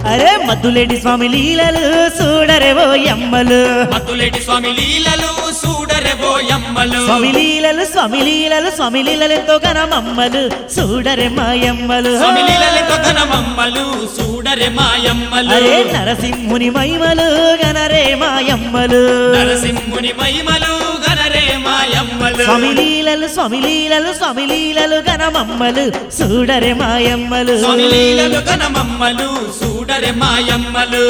అరే మద్దులేటి స్వామి లీలలు చూడరే ఓ ఎమ్మలు మత్తులేటి స్వామి లీలలు చూడరే బోయమ్మలు స్వామి లీలలు స్వామి లీలలు స్వామి లీలలు ఎంతో ఘనమమ్మలు చూడరే మాయమ్మలు స్వామి లీలలతో ఘనమమ్మలు చూడరే మాయమ్మలు అరే నరసింహుని మహిమలు గనరే మాయమ్మలు నరసింహుని మహిమలు గనరే మాయమ్మలు స్వామి లీలలు స్వామి లీలలు స్వామి లీలలు ఘనమమ్మలు చూడరే మాయమ్మలు స్వామి లీలలు ఘనమమ్మలు చూడరే మాయమ్మలు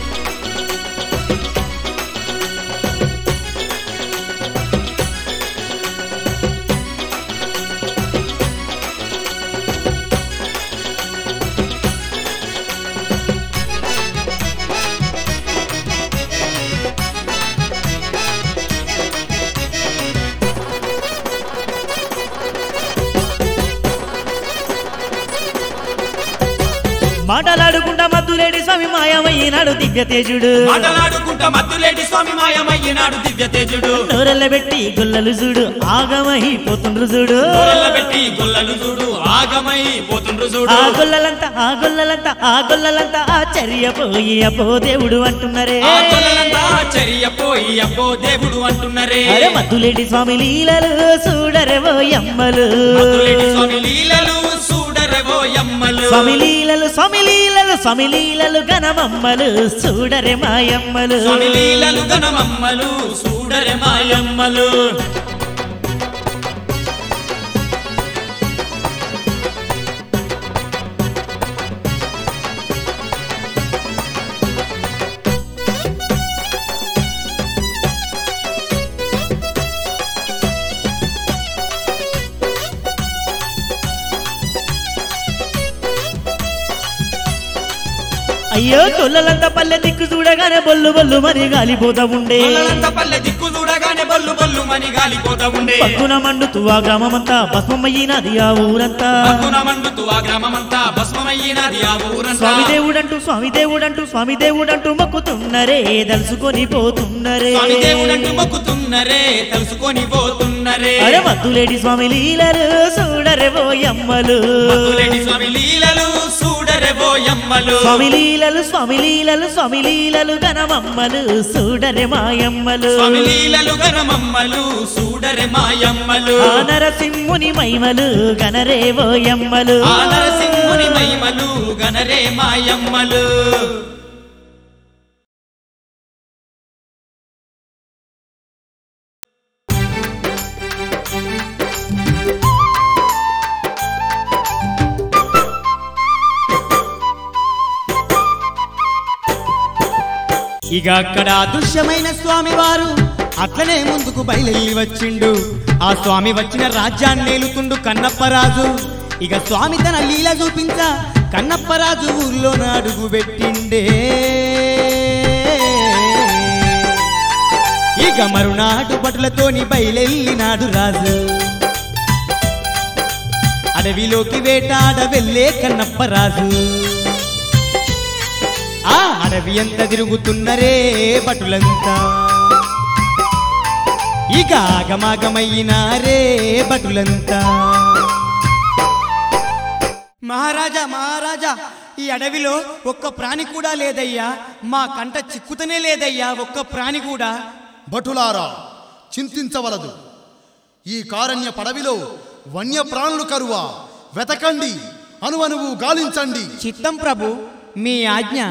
మాటలాడుకుంటా మద్దులేడి స్వామి మాయమయ్యినాడు దివ్య తేజుడు మాటలాడుకుంటా మత్తులేటి స్వామి మాయమయ్యినాడు దివ్య తేజుడు నోరెల్ల పెట్టి గుల్లలు చూడు ఆగమైపోతుండ్రు చూడు పెట్టి గొల్లలు చూడు ఆగమై పోతుండ్రు ఆ చూడు గొల్లలంతా ఆ గొల్లలంతా ఆ గొల్లలంతా ఆశ్చర్యపోయి అపో దేవుడు అంటున్నారే ఆ గొల్లలంతా ఆశ్చర్యపోయి అబ్బో దేవుడు అంటున్నరే అరే మద్దులేటి స్వామి లీలలు చూడరే ఓ ఎమ్మలు మత్తులేటి స్వామి లీలలు చూడరే బోయమ్మలు స్వామి లీలలు స్వామి లీలలు స్వామి లీలలు ఘనమమ్మలు చూడరే మాయమ్మలు స్వామి లీలలు ఘనమమ్మలు చూడరే మాయమ్మలు అయ్యో గొల్లలంతా పల్లె దిక్కు చూడగానే బొల్లు బొల్లు మరి గాలిపోతా ఉండే గొల్లలంతా పల్లె దిక్కు చూడగానే బల్లు బల్లు మని గాలిపోతా ఉండే పక్కున మండుతూ ఆ గ్రామమంతా భస్మమయ్యినది ఆ ఊరంతా పక్కున మండుతూ ఆ గ్రామమంతా భస్మమయ్యినది ఆ ఊరంతా స్వామి దేవుడంటూ స్వామి దేవుడంటూ స్వామి దేవుడంటూ మొక్కుతున్నరే దలుసుకొని పోతున్నరే స్వామి దేవుడంటూ మొక్కుతున్నరే తెలుసుకొని పోతున్నరే అరే మద్దులేడి స్వామి లీలలు చూడరే ఓ ఎమ్మలు మధులేటి స్వామి లీలలు చూడరే బోయమ్మలు స్వామి లీలలు స్వామి లీలలు స్వామి లీలలు ఘనమమ్మలు చూడరే మాయమ్మలు స్వామి లీలలు గణమమ్మలు చూడరే మాయమ్మలు ఆ నరసింహుని మహిమలు గనరే ఓ ఎమ్మలు ఆ నరసింహుని మహిమలు గనరే మాయమ్మలు ఇక అక్కడ అదృశ్యమైన స్వామి వారు అట్లనే ముందుకు బయలుదేరి వచ్చిండు ఆ స్వామి వచ్చిన రాజ్యాన్ని నేలుతుండు కన్నప్పరాజు ఇక స్వామి తన లీల చూపించ కన్నప్పరాజు ఊర్లో అడుగు పెట్టిండే ఇక మరునాడు భటులతోని బయలెళ్ళినాడు రాజు అడవిలోకి వేటాడ వెళ్ళే కన్నప్పరాజు ఆ అడవి ఎంత తిరుగుతున్నరే భటులంతా ఇక ఆగమాగమయ్యినారే భటులంతా మహారాజా మహారాజా ఈ అడవిలో ఒక్క ప్రాణి కూడా లేదయ్యా మా కంట చిక్కుతనే లేదయ్యా ఒక్క ప్రాణి కూడా భటులారా చింతించవలదు ఈ కారణ్య పడవిలో వన్యప్రాణులు కరువా వెతకండి అనువనువు గాలించండి చిత్తం ప్రభు మీ ఆజ్ఞ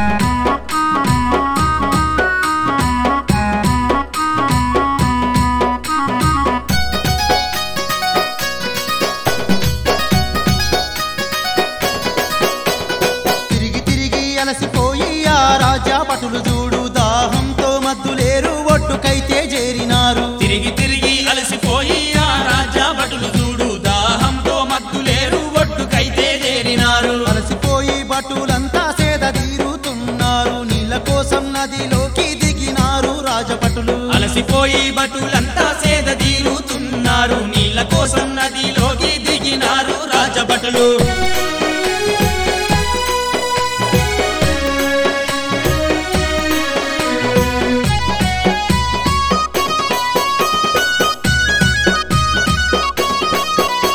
తిరిగి తిరిగి అలసిపోయి ఆ రాజా భటులు చూడు దాహంతో మద్దులేరు ఒడ్డుకైతే చేరినారు తిరిగి తిరిగి అలసిపోయి ఆ రాజా భటులు చూడు దాహంతో మత్తులేరు ఒడ్డుకైతే చేరినారు అలసిపోయి భటులంతా సేద తీరుతున్నారు నీళ్ళ కోసం నదిలోకి దిగినారు రాజభటులు అలసిపోయి భటులంతా సేద తీరుతున్నారు నీళ్ళ కోసం నదిలోకి దిగినారు రాజభటులు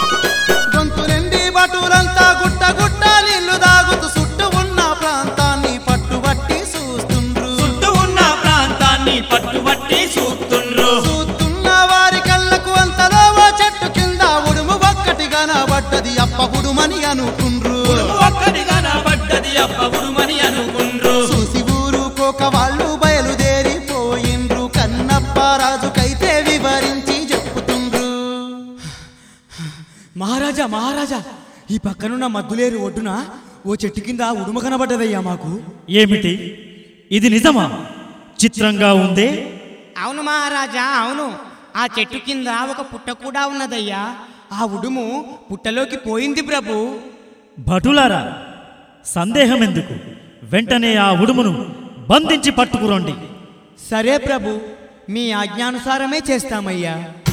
గొంతు నిండి భటులంతా గుట్ట గుట్ట నీళ్లు దాగుతూ చుట్టూ ఉన్న ప్రాంతాన్ని అనుకుండ్రు ఉడుము ఒక్కటి కనబడ్డది అబ్బ ఉడుమని అనుకుండ్రు చూసి ఊరు కోక వాళ్ళు బయలుదేరిపోయిండ్రు కన్నప్ప రాజుకైతే వివరించి చెప్పుతుండ్రు మహారాజా మహారాజా ఈ పక్కనున్న మద్దులేరు ఒడ్డున ఓ చెట్టు కింద ఉడుమ కనబడ్డదయ్యా మాకు ఏమిటి ఇది నిజమా చిత్రంగా ఉందే అవును మహారాజా అవును ఆ చెట్టు కింద ఒక పుట్ట కూడా ఉన్నదయ్యా ఆ ఉడుము పుట్టలోకి పోయింది ప్రభు భటులారా సందేహం ఎందుకు వెంటనే ఆ ఉడుమును బంధించి పట్టుకురండి సరే ప్రభు మీ ఆజ్ఞానుసారమే చేస్తామయ్యా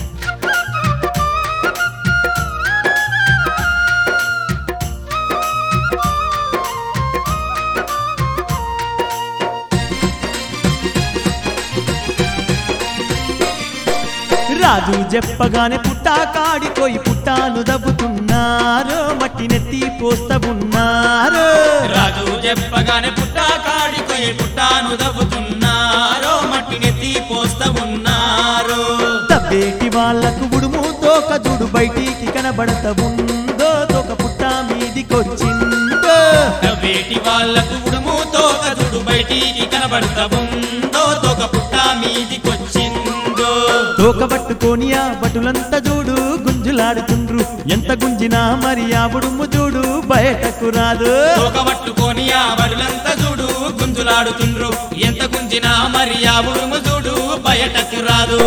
రాజు చెప్పగానే పుట్టా కాడిపోయి పుట్టాను దబ్బుతున్నారు మట్టి నెత్తి పోస్తవున్నారు రాజు చెప్పగానే పుట్టా కాడిపోయి పుట్టాను దవ్వుతున్నారో మట్టినెత్తి పోస్తా ఉన్నారు తబ్బేటి వాళ్ళకు ఉడుము తోక జుడు బయటికి కనబడత ఉందో తోక పుట్ట మీదికొచ్చిందో వేటి వాళ్ళకు ఉడుము తోక దుడు బయటికి కనబడతా ఉందో తోక పుట్ట మీదికొచ్చిందో తోక పట్టుకొని ఆ బటులంతా చూడు గుంజులాడుతుండ్రు ఎంత గుంజినా మరి ఆ ఉడుము చూడు బయటకు రాదు తోక పట్టుకొని ఆ బడులంతా చూడు గుంజులాడుతుండ్రు ఎంత గుంజినా మరి ఆ ఉడుము చూడు బయటకు రాదు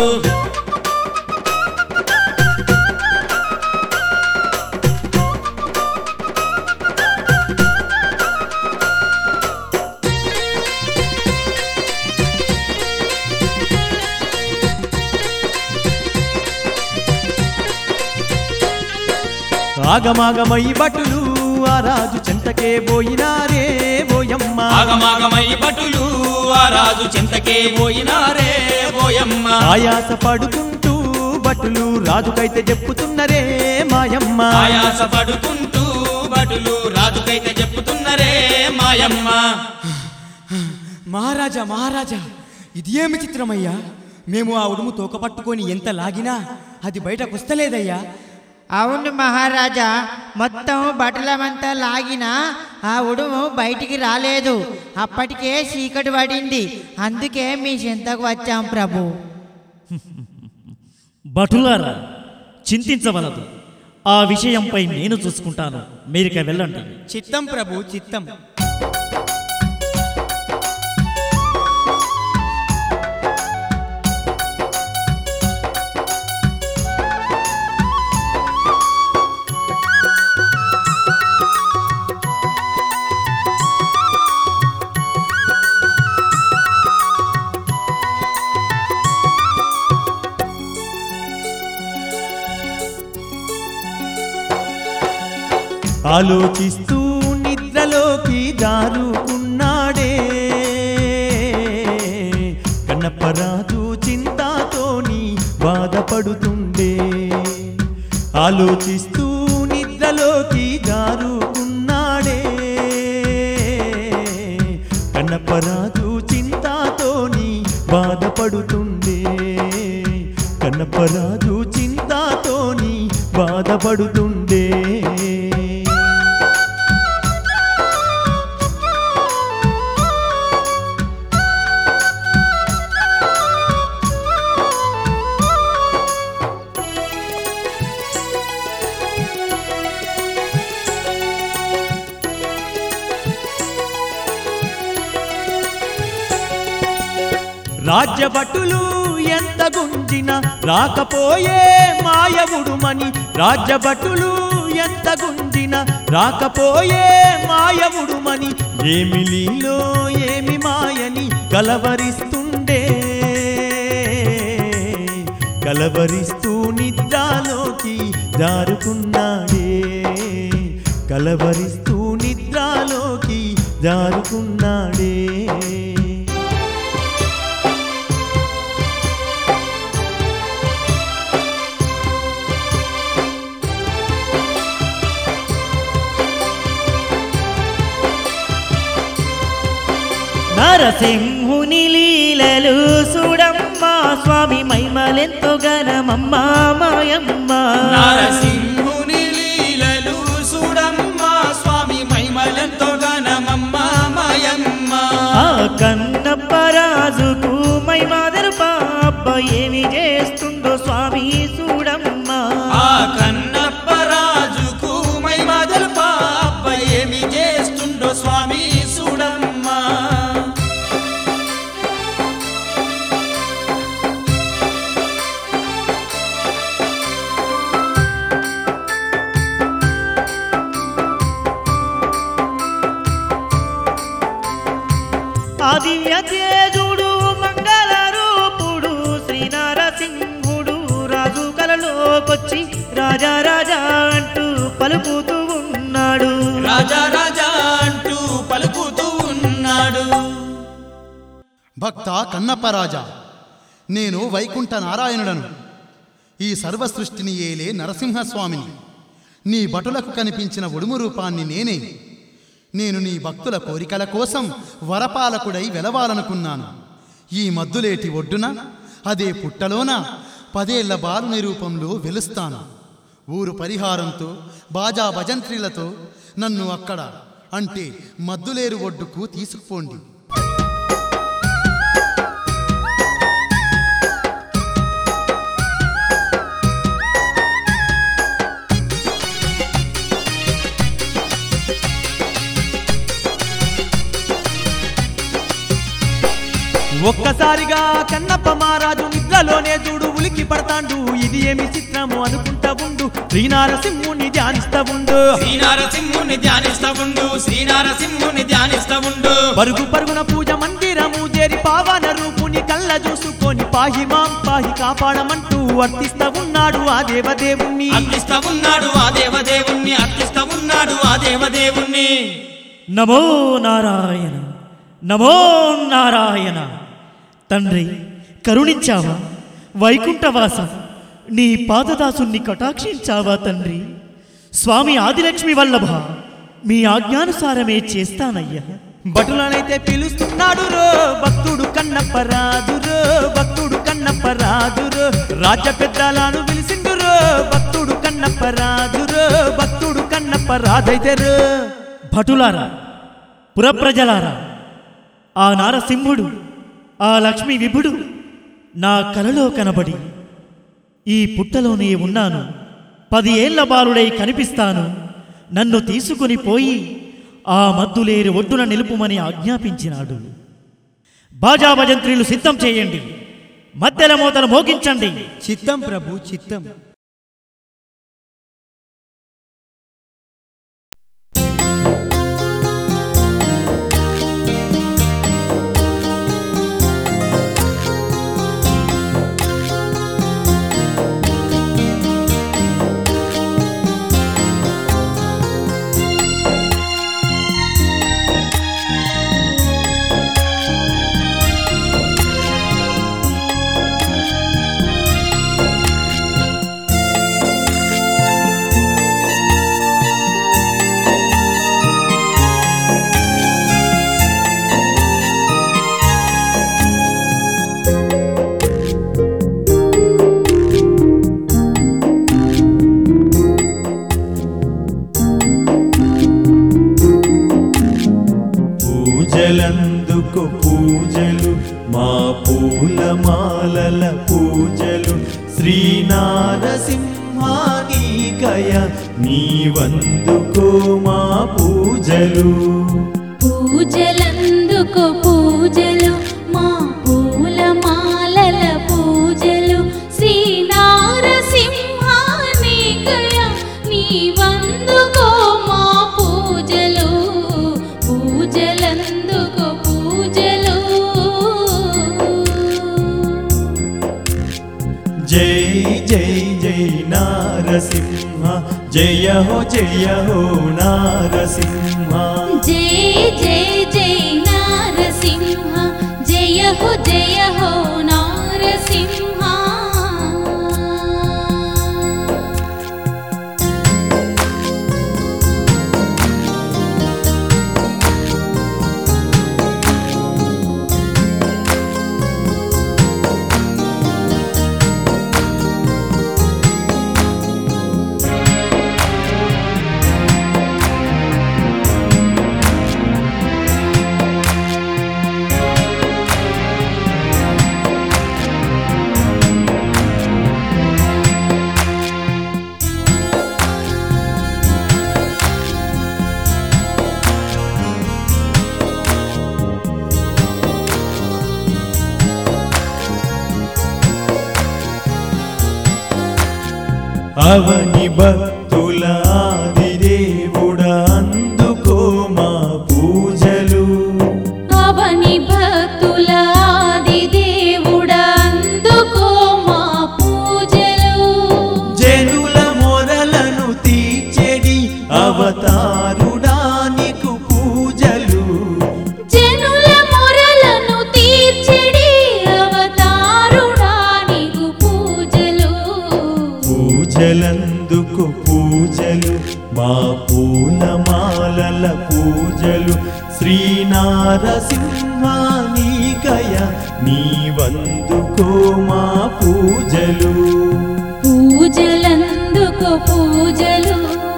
ఆగమాగమై బటులు ఆ రాజు చెంతకే పోయినారే పోయమ్మ ఆగమాగమై భటులు ఆ రాజు చింతకే పోయినారే పోయమ్మ ఆయాస పడుకుంటూ బటులు రాజుకైతే చెప్పుతున్నరే మాయమ్మ ఆయాస పడుకుంటూ భటులు రాజుకైతే చెప్పుతున్నరే మాయమ్మ మహారాజా మహారాజా ఇది ఏమి చిత్రమయ్యా మేము ఆ ఉడుము తోక పట్టుకొని ఎంత లాగినా అది బయటకు వస్తలేదయ్యా అవును మహారాజా మొత్తం బట్టలమంతా లాగినా ఆ ఉడుము బయటికి రాలేదు అప్పటికే చీకటి పడింది అందుకే మీ చింతకు వచ్చాం ప్రభు భటులారా చింతించవలదు ఆ విషయంపై నేను చూసుకుంటాను మీరిక వెళ్ళండి చిత్తం ప్రభు చిత్తం ఆలోచిస్తూ నిద్రలోకి జారుకున్నాడే కన్నప్పరాజు చింతతోని బాధపడుతుండే ఆలోచిస్తూ నిద్రలోకి జారుకున్నాడే కన్నప్పరాజు చింతతోని బాధపడుతుండే కన్నప్పరాజు చింతతోని బాధపడుతుండే రాజ్యభటులు ఎంత గుంజిన రాకపోయే మాయవుడుమని రాజ్యభటులు ఎంత గుంజిన రాకపోయే మాయవుడుమని ఏమి లీలో ఏమి మాయని కలవరిస్తుండే కలవరిస్తూ నిద్రలోకి జారుకున్నాడే కలవరిస్తూ నిద్రలోకి జారుకున్నాడే నరసింహుని లీలలు చూడమ్మా స్వామి మైమలెంతో గనమమ్మా మాయమ్మ నారసింహుని లీలలు చూడమ్మా మమ్మలెంతో గానమమ్మ మాయమ్మ ఆ కన్నప్పరాజుకు మై మాదరు పాప ఏమి చేస్తుందో స్వామి చూడమ్మా ఆ కన్నప్ప రాజుకు మై మదలు పాప ఏమి చేస్తుండో స్వామి చూడమ్మా ఆ దివ్య తేజుడు మంగళ రూపుడు శ్రీనారసింహుడు రాజు కలలోకొచ్చి రాజా రాజా అంటూ పలుకుతూ ఉన్నాడు రాజా రాజా అంటూ పలుకుతూ ఉన్నాడు భక్త కన్నప్పరాజా నేను వైకుంఠ నారాయణుడను ఈ సర్వ సృష్టిని ఏలే నరసింహస్వామిని నీ భటులకు కనిపించిన ఉడుము రూపాన్ని నేనే నేను నీ భక్తుల కోరికల కోసం వరపాలకుడై వెలవాలనుకున్నాను ఈ మద్దులేటి ఒడ్డున అదే పుట్టలోన పదేళ్ల బాలుని రూపంలో వెలుస్తాను ఊరు పరిహారంతో బాజా భజంత్రిలతో నన్ను అక్కడ అంటే మద్దులేరు ఒడ్డుకు తీసుకుపోండి ఒక్కసారిగా కన్నప్ప మహారాజు నిద్రలోనే చూడు ఉలికి పడతాండు ఇది ఏమి చిత్రము అనుకుంటా ఉండు శ్రీనారసింహుని ధ్యానిస్తా ఉండు శ్రీనారసింహుని ధ్యానిస్తా ఉండు శ్రీనారసింహుని ధ్యానిస్తా ఉండు పరుగు పరుగున పూజ మందిరము చేరి పావన రూపుని కళ్ళ చూసుకొని పాహి మాం పాహి కాపాడమంటూ వర్తిస్తా ఉన్నాడు ఆ దేవదేవుణ్ణి అర్పిస్తా ఉన్నాడు ఆ దేవదేవుణ్ణి అర్పిస్తా ఉన్నాడు ఆ దేవదేవుణ్ణి నమో నారాయణ నమో నారాయణ తండ్రి కరుణించావా వైకుంఠవాస నీ పాదదాసుని కటాక్షించావా తండ్రి స్వామి ఆదిలక్ష్మి వల్లభ మీ ఆజ్ఞానుసారమే చేస్తానయ్యా భటులనైతే పిలుస్తున్నాడు రో భక్తుడు కన్నప్ప రాజు రో భక్తుడు కన్నప్ప రాజు రో రాజ్య పెద్దలను పిలిచిండు రో భక్తుడు కన్నప్ప రాజు రో భక్తుడు కన్నప్ప రాజైతే రో భటులారా పురప్రజలారా ఆ నారసింహుడు ఆ లక్ష్మీ విభుడు నా కలలో కనబడి ఈ పుట్టలోనే ఉన్నాను పది ఏళ్ల బాలుడై కనిపిస్తాను నన్ను తీసుకుని పోయి ఆ మద్దులేరు ఒడ్డున నిలుపుమని ఆజ్ఞాపించినాడు బాజా భజంత్రీలు సిద్ధం చేయండి మధ్యల మోతలు మోగించండి చిత్తం ప్రభు చిత్తం పూజలందుకు పూజలు మా పూలమాలల పూజలు శ్రీనారసింహానీకయ నీవందుకో మా పూజలు పూజలందుకు పూజలు మా పూల మాలల పూజలు శ్రీ నారసింహానికయ నీవందుకో మా పూజలు పూజలందుకు పూజలు జై జై జై నారసింహ జయ హో జయ హో నారసింహ జయ జయ జయ నారసింహ జయ హో జయ హో నారసింహ అవని భక్తుల ఆదిదేవుడ అందుకో మా పూజలు అవని భక్తుల ఆది దేవుడా అందుకో మా పూజలు జనుల మొరలను తీర్చెడి అవతారుడానికి పూజలు జనుల మొరలను తీర్చెడి అవతారుడా నీకు పూజలు పూజలందుకు పూజలు మా పూలమాలల పూజలు శ్రీనారసింహానికయ నీవందుకో మా పూజలు పూజలందుకో పూజలు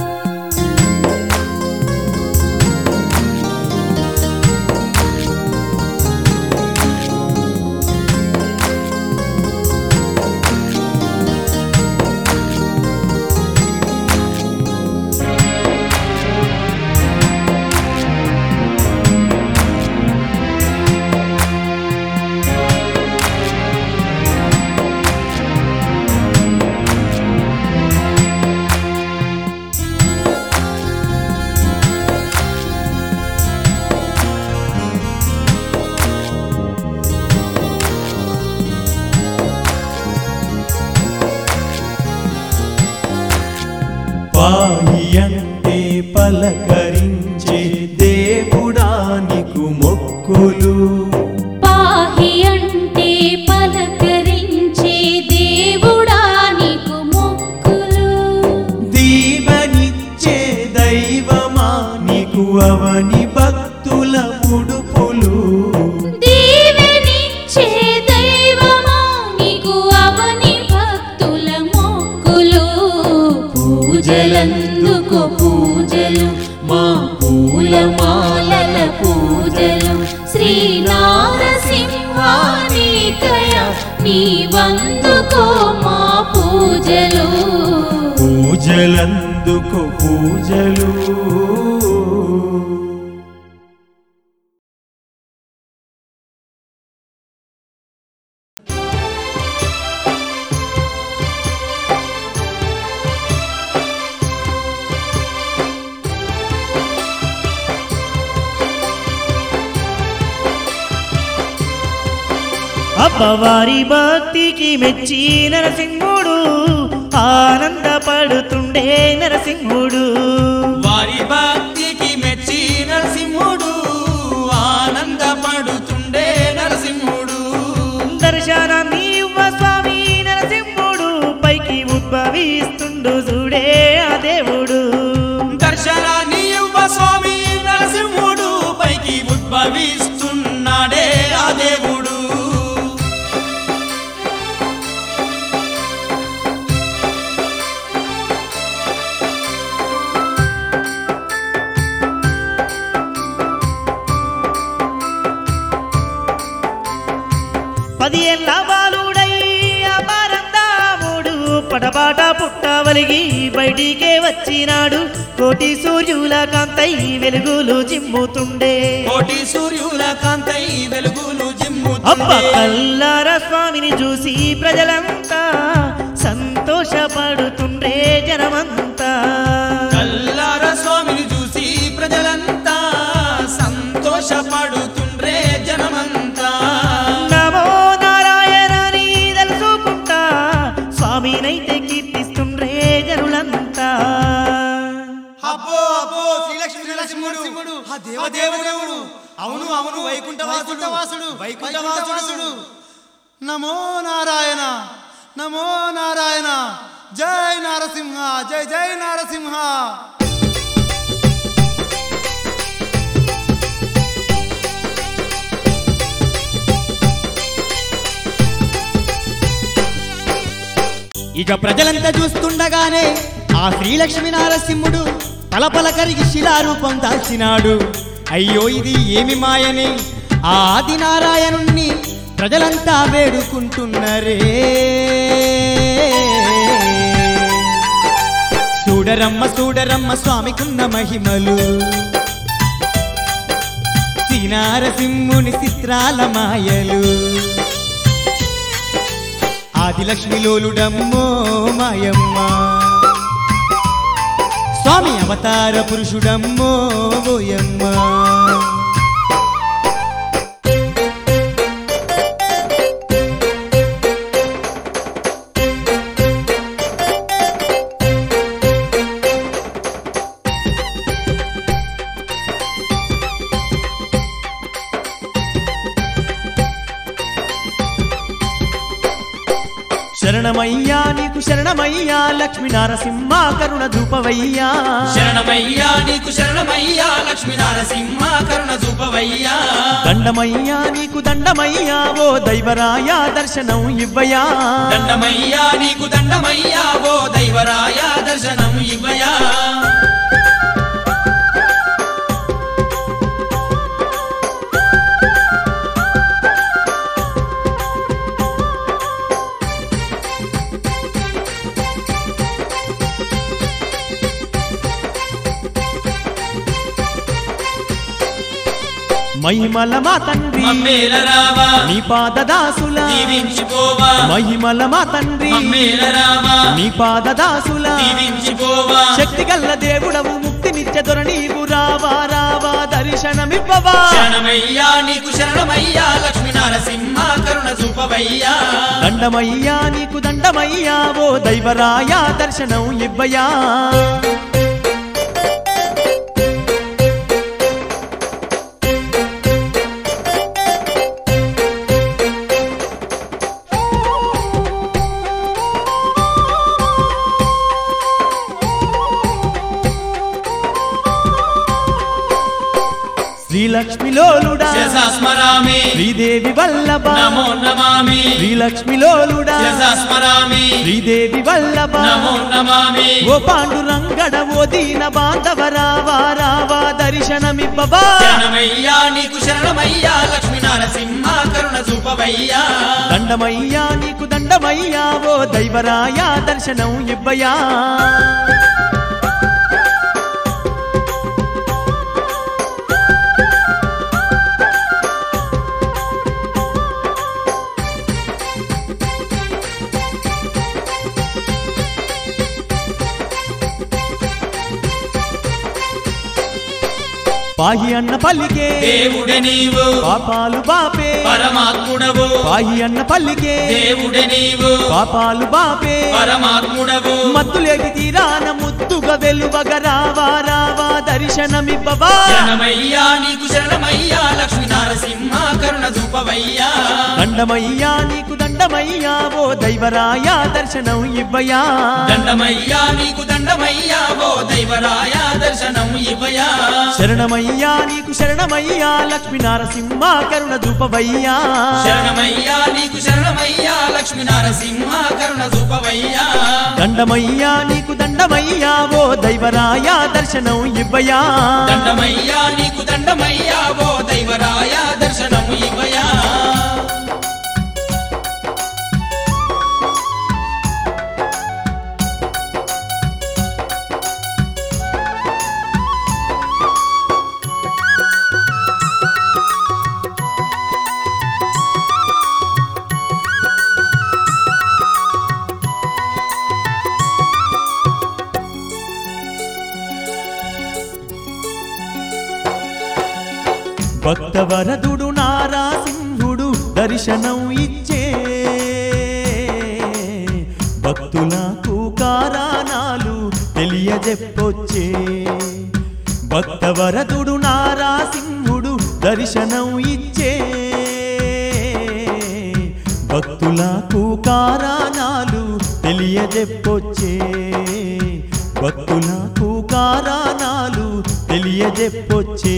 పాహి అంటే పలకరించే దేవుడానికి మొక్కులు పాహి అంటే పలకరించే దేవుడా నీకు మొక్కులు దీవనిచ్చే దైవమా నీకు అవని భక్తుల ముడుపులు దీవెనిచ్చే దైవమా నీకు అవని భక్తుల మొక్కులు పూజలందుకు పూజలు మా పూలమాలల పూజలు శ్రీనారసింహానికయ నీవందుకో మా పూజలు పూజలందుకు పూజలు అబ్బవారి భక్తికి మెచ్చి నరసింహుడు ఆనందపడుతుండే నరసింహుడు వారి భక్తికి మెచ్చి నరసింహుడు ఆనందపడుతుండే నరసింహుడు దర్శనాన్ని ఇవ్వ స్వామి నరసింహుడు పైకి ఉద్భవిస్తుండు చూడే ఆ దేవుడు దర్శనాన్ని ఇవ్వ స్వామి నరసింహుడు పైకి ఉద్భవిస్తున్నాడే ఆ దేవుడు పది ఏళ్ళ బాలుడై అపారందాముడు పటపాట పుట్టవలిగి బయటికే వచ్చినాడు కోటి సూర్యుల కాంతై వెలుగులు జిమ్ముతుండే కోటి సూర్యుల కాంతై వెలుగులు అబ్బ జిమ్ముతుండే కల్లార స్వామిని చూసి ప్రజలంతా సంతోషపడుతుండే జనమంతా కల్లార స్వామిని చూసి ప్రజలంతా సంతోషపడుతుండ్రే జనమంతా నమో నారాయణని తెలుసుకుంటా స్వామినైతే కీర్తిస్తుండ్రే జనులంతా అబ్బో అబ్బో శ్రీలక్ష్మి నరసింహుడు ఆ దేవదేవుడు అవును అవును వైకుంఠవాసుడు వాసుడు వైకుంఠవాసుడు నమో నారాయణ నమో నారాయణ జై నారసింహ జై జై నారసింహ ఇక ప్రజలంతా చూస్తుండగానే ఆ శ్రీలక్ష్మి నారసింహుడు పలపల కరిగి శిలారూపం దాల్చినాడు అయ్యో ఇది ఏమి మాయని ఆ ఆది నారాయణుణ్ణి ప్రజలంతా వేడుకుంటున్నరే చూడరమ్మ చూడరమ్మ స్వామికున్న మహిమలు శ్రీనారసింహుని చిత్రాల మాయలు ఆదిలక్ష్మి లోలుడమ్మో మాయమ్మ స్వామి అవతార పురుషుడమ్మో ఓయమ్మ శరణమయ్యా నీకు శరణమయ్యా లక్ష్మీ నారసింహ కరుణ ధూపవయ్యా శరణమయ్యా నీకు శరణమయ్యా లక్ష్మీ నారసింహ కరుణ చూపవయ్యా దండమయ్యా నీకు దండమయ్యా ఓ దైవరాయ దర్శనం ఇవ్వయా దండమయ్యా నీకు దండమయ్యా ఓ దైవరాయ దర్శనం ఇవ్వయా మహిమల మా తండ్రి మమ్మేల రావా నీ పాదదాసుల దీవించిపోవా మహిమల మా తండ్రి మమ్మేల రావా నీ పాదదాసుల దీవించిపోవా శక్తి గల్ల దేవుడవు ముక్తి నిత్య దొర నీవు రావా రావా దర్శనమివ్వవా శరణమయ్యా నీకు శరణమయ్యా లక్ష్మీ నారసింహ కరుణ చూపవయ్యా దండమయ్యా నీకు దండమయ్యా ఓ దైవరాయ దర్శనం ఇవ్వయా శ్రీలక్ష్మిలోలుడా శశాస్మరామి శ్రీదేవి వల్లభ నమో నమామి శ్రీలక్ష్మిలోలుడా శశాస్మరామి శ్రీదేవి వల్లభ నమో నమామి ఓ పాండురంగడ ఓ దీన బాంధవ రావా రావా దర్శనమివ్వవా శరణమయ్యా నీకు శరణమయ్యా లక్ష్మీ నారసింహ కరుణ చూపవయ్యా దండమయ్యా నీకు దండమయ్యా ఓ దైవరాయ దర్శనం ఇవ్వయా పాహి అన్న పల్లికే దేవుడే నీవు పాపాలు బాపే పరమాత్ముడవు పాహి అన్న పల్లికే దేవుడే నీవు పాపాలు బాపే పరమాత్ముడవు మత్తులేటి తీరాన ముద్దుగా వెలువగ రావా రావా దర్శనమివ్వవా శరణమయ్యా నీకు శరణమయ్యా లక్ష్మీ నారసింహ కరుణ చూపవయ్యా దండమయ్యా నీకు దండమయ్యా ఓ దైవరాయ దర్శనం ఇవ్వయా దండమయ్యా నీకు దండమయ్యా ఓ దైవరాయ దర్శనం ఇవ్వయా శరణమయ్యా నీకు శరణమయ్యా లక్ష్మీ నారసింహ కరుణ ధూపవయ్యా శరణమయ్యా నీకు శరణమయ్యా లక్ష్మీ నారసింహ కరుణ చూపవయ్యా దండమయ్యా నీకు దండమయ్యా ఓ దైవరాయ దర్శనం ఇవ్వయా దండమయ్యా నీకు దండమయ్యా ఓ దైవరాయ దర్శనం ఇవ్వయా భక్తవరదుడు నారాసింహుడు దర్శనం ఇచ్చే భక్తులకు కారణాలు తెలియజెప్పొచ్చే భక్తవరదుడు నారాసింహుడు దర్శనం ఇచ్చే భక్తులకు కారణాలు తెలియజెప్పొచ్చే భక్తులకు కారణాలు తెలియజెప్పొచ్చే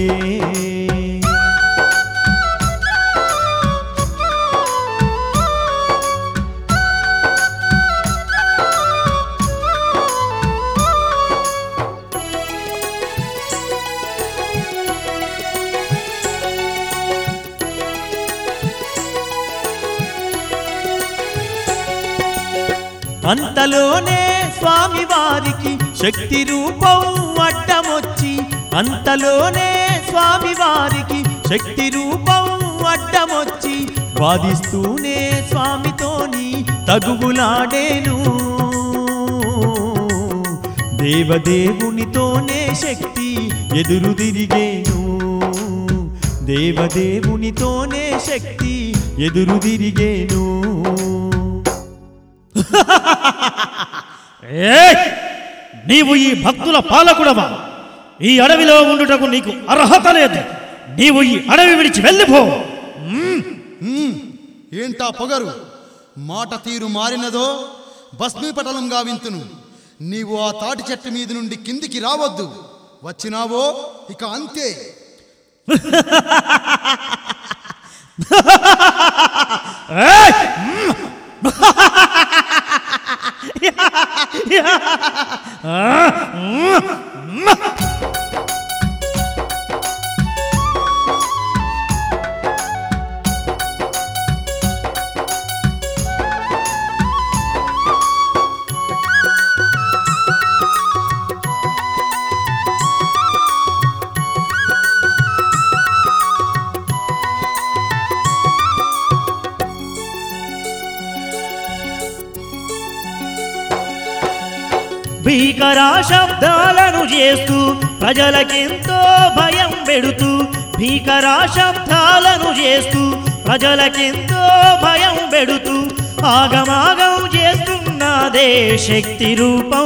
అంతలోనే స్వామి వారికి శక్తి రూపం అడ్డమొచ్చి అంతలోనే స్వామి వారికి శక్తి రూపం అడ్డమొచ్చి వాదిస్తూనే స్వామితోని తగువులాడేను దేవదేవునితోనే శక్తి ఎదురు తిరిగేను దేవదేవునితోనే శక్తి ఎదురు తిరిగేను ఏయ్! నీవు ఈ భక్తుల పాలకుడవా ఈ అడవిలో ఉండుటకు నీకు అర్హత లేదు నీవు ఈ అడవి విడిచి వెళ్ళిపో ఏంటా పొగరు మాట తీరు మారినదో భస్మీపటలంగా వింతును నీవు ఆ తాటి చెట్టు మీద నుండి కిందికి రావద్దు వచ్చినావో ఇక అంతే ఏయ్! భీకరా శబ్దాలను చేస్తూ ప్రజలకెంతో భయం పెడుతూ భీకరా శబ్దాలను చేస్తూ ప్రజలకెంతో భయం పెడుతూ ఆగమాగం చేస్తున్నదే శక్తి రూపం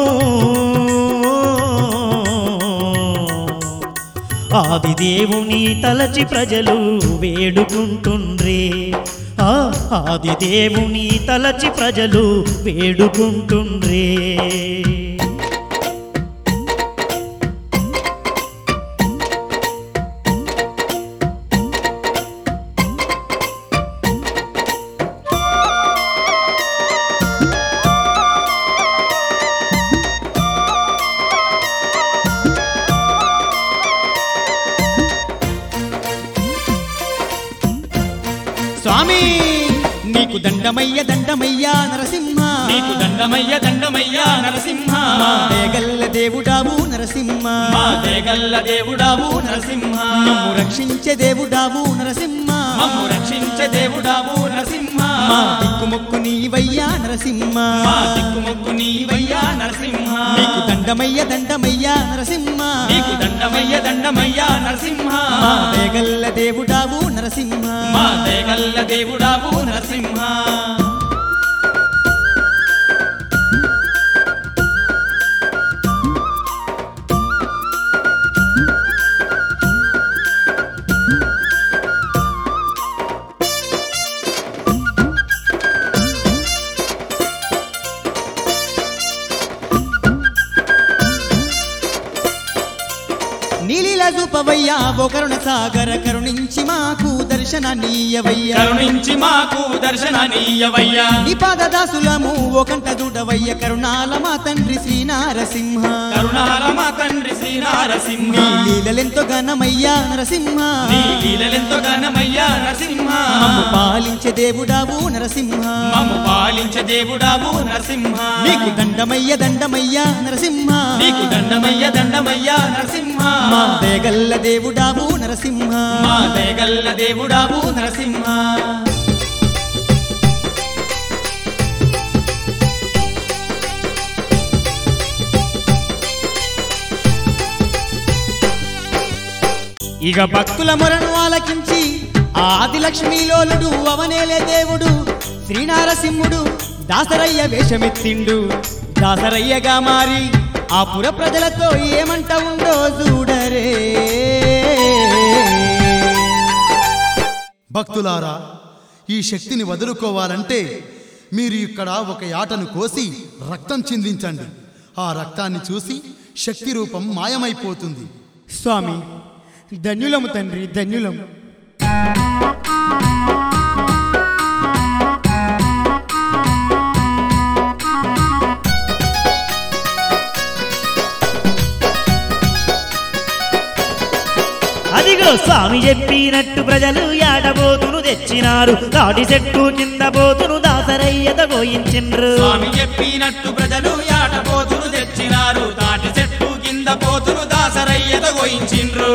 ఆది దేవుని తలచి ప్రజలు వేడుకుంటుండ్రే ఆ ఆది దేవుని తలచి ప్రజలు వేడుకుంటుండ్రే స్వామి నీకు దండమయ్య దండమయ్య నరసింహ నీకు దండమయ్య దండమయ్య నరసింహ మా దేగల్ల దేవుడావు నరసింహ మా దేగల్ల దేవుడావు నరసింహ మమ్ము రక్షించే దేవుడావు నరసింహ మమ్ము రక్షించే దేవుడావు నరసింహ మా దిక్కుమొక్కు నీవయ్యా నరసింహ మా దిక్కుమొక్కు నీవయ్యా నరసింహ నీకు దండమయ్య దండమయ్య నరసింహ నీకు దండమయ్య దండమయ్య నరసింహ మా దేగల్ల దేవుడావు నరసింహ మా దేగల్ల దేవుడావు నరసింహ నీలిల చూపవయ్యా ఓ కరుణ సాగర కరుణించి మాకు దర్శనాన్నీయవయ్యా కరుణించి మాకు దర్శననీయవయ్యా నిపాద దాసులము ఓ కంట దూడవయ్య కరుణాల మా తండ్రి శ్రీ నారసింహ కరుణాల మా తండ్రి శ్రీ నారసింహ నీ లీలలెంతో ఘనమయ్యా నరసింహ నీ లీలలెంతో ఘనమయ్యా నరసింహ మమ్ము పాలించే దేవుడావు నరసింహ మమ్ము పాలించే దేవుడావు నరసింహ నీకు దండమయ్య దండమయ్య నరసింహ నీకు దండమయ్య దండమయ్య నరసింహ మా దేగల్ల దేవుడావు నరసింహ మా దేగల్ల దేవుడావు నరసింహ ఇక భక్తుల మొరను ఆలకించి ఆది లక్ష్మీలోలుడు అవనేలే దేవుడు శ్రీనారసింహుడు దాసరయ్య వేషమెత్తిండు దాసరయ్యగా మారి ఆ పుర ప్రజలతో ఏమంట ఉందో చూడరే భక్తులారా ఈ శక్తిని వదులుకోవాలంటే మీరు ఇక్కడ ఒక యాటను కోసి రక్తం చిందించండి ఆ రక్తాన్ని చూసి శక్తి రూపం మాయమైపోతుంది స్వామి ధన్యులము తండ్రి ధన్యులము అదిగో స్వామి చెప్పినట్టు ప్రజలు యాడబోతును తెచ్చినారు తాటి చెట్టు కింద పోతును దాసరయ్యత గోయించిండ్రు స్వామి చెప్పినట్టు ప్రజలు యాటపోతులు తెచ్చినారు తాటి చెట్టు కింద పోతులు దాసరయ్యత గోయించిండ్రు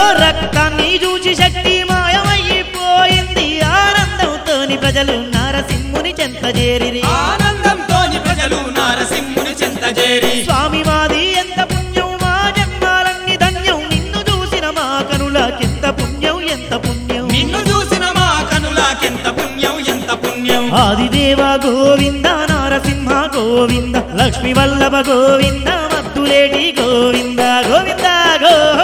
రక్తాన్ని చూసి శక్తి మాయమైపోయింది ఆనందంతోని ప్రజలు నారసింహుని చెంత చేరిరి ఆనందంతోని ప్రజలు నారసింహుని చెంత చేరి స్వామి మాది ఎంత పుణ్యం మా జన్మాలన్నీ ధన్యం నిన్ను చూసిన మా కనులకెంత పుణ్యం ఎంత పుణ్యం నిన్ను చూసిన మా కనులకెంత పుణ్యం ఎంత పుణ్యం ఆదిదేవ గోవింద నారసింహ గోవింద లక్ష్మీ వల్లభ గోవింద మద్దులేటి గోవింద గోవింద గోవింద